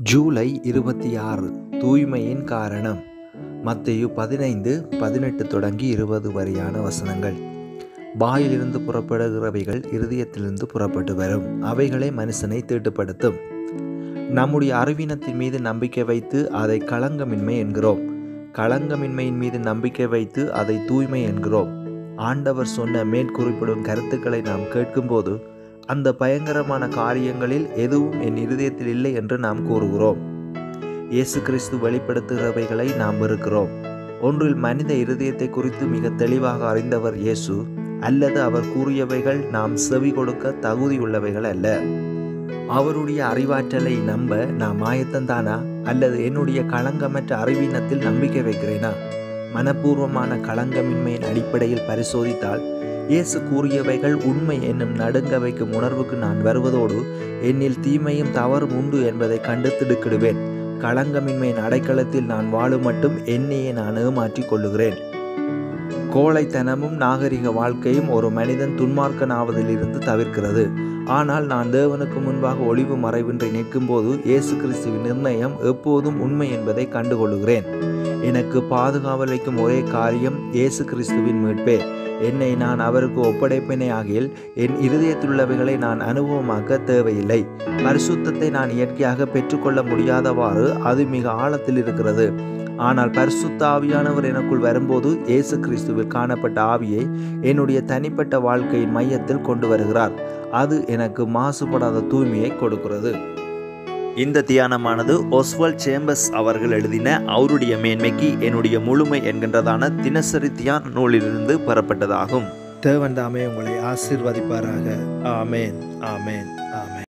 ஜூலை இருபத்தி ஆறு தூய்மையின் காரணம் மத்தேயு பதினைந்து பதினெட்டு தொடங்கி இருபது வரையான வசனங்கள் வாயிலிருந்து புறப்படுகிறவைகள் இருதயத்திலிருந்து புறப்பட்டு வரும் அவைகளே மனுஷனை தீட்டுப்படுத்தும் நம்முடைய அறிவீனத்தின் மீது நம்பிக்கை வைத்து அதை களங்கமின்மை என்கிறோம் களங்கமின்மையின் மீது நம்பிக்கை வைத்து அதை தூய்மை என்கிறோம் ஆண்டவர் சொன்ன மேற்குறிப்பிடும் கருத்துக்களை நாம் கேட்கும்போது அந்த பயங்கரமான காரியங்களில் எதுவும் என் இருதயத்தில் இல்லை என்று நாம் கூறுகிறோம் இயேசு கிறிஸ்து வெளிப்படுத்துகிறவைகளை நாம் வெறுக்கிறோம் ஒன்றில் மனித இருதயத்தை குறித்து மிக தெளிவாக அறிந்தவர் இயேசு அல்லது அவர் கூறியவைகள் நாம் செவி கொடுக்க தகுதியுள்ளவைகள் அல்ல அவருடைய அறிவாற்றலை நம்ப நான் மாயத்தந்தானா அல்லது என்னுடைய களங்கமற்ற அறிவீனத்தில் நம்பிக்கை வைக்கிறேனா மனப்பூர்வமான களங்கமின்மையின் அடிப்படையில் பரிசோதித்தால் இயேசு கூறியவைகள் உண்மை என்னும் நடுங்க வைக்கும் உணர்வுக்கு நான் வருவதோடு என்னில் தீமையும் தவறும் உண்டு என்பதை கண்டு திடுக்கிடுவேன் களங்கமின்மையின் அடைக்கலத்தில் நான் வாழும் மட்டும் என்னையே நான் ஏமாற்றிக் கொள்ளுகிறேன் கோழைத்தனமும் நாகரிக வாழ்க்கையும் ஒரு மனிதன் துன்மார்க்கனாவதிலிருந்து தவிர்க்கிறது ஆனால் நான் தேவனுக்கு முன்பாக ஒளிவு மறைவின்றி நிற்கும்போது இயேசு கிறிஸ்துவின் நிர்ணயம் எப்போதும் உண்மை என்பதை கண்டுகொள்கிறேன் எனக்கு பாதுகாவலிக்கும் ஒரே காரியம் இயேசு கிறிஸ்துவின் மீட்பே என்னை நான் அவருக்கு ஒப்படைப்பினை ஆகியில் என் இருதயத்திலுள்ளவைகளை நான் அனுபவமாக்க தேவையில்லை பரிசுத்தத்தை நான் இயற்கையாக பெற்றுக்கொள்ள முடியாதவாறு அது மிக ஆழத்தில் இருக்கிறது ஆனால் பரிசுத்த ஆவியானவர் எனக்குள் வரும்போது இயேசு கிறிஸ்துவில் காணப்பட்ட ஆவியை என்னுடைய தனிப்பட்ட வாழ்க்கையின் மையத்தில் கொண்டு வருகிறார் அது எனக்கு மாசுபடாத தூய்மையை கொடுக்கிறது இந்த தியானமானது ஒஸ்வல் சேம்பஸ் அவர்கள் எழுதின அவருடைய மேன்மைக்கு என்னுடைய முழுமை என்கின்றதான தினசரி தியான நூலிலிருந்து பெறப்பட்டதாகும் தேவன் தாமே உங்களை ஆசீர்வதிப்பாராக ஆமேன் ஆமேன் ஆமேன்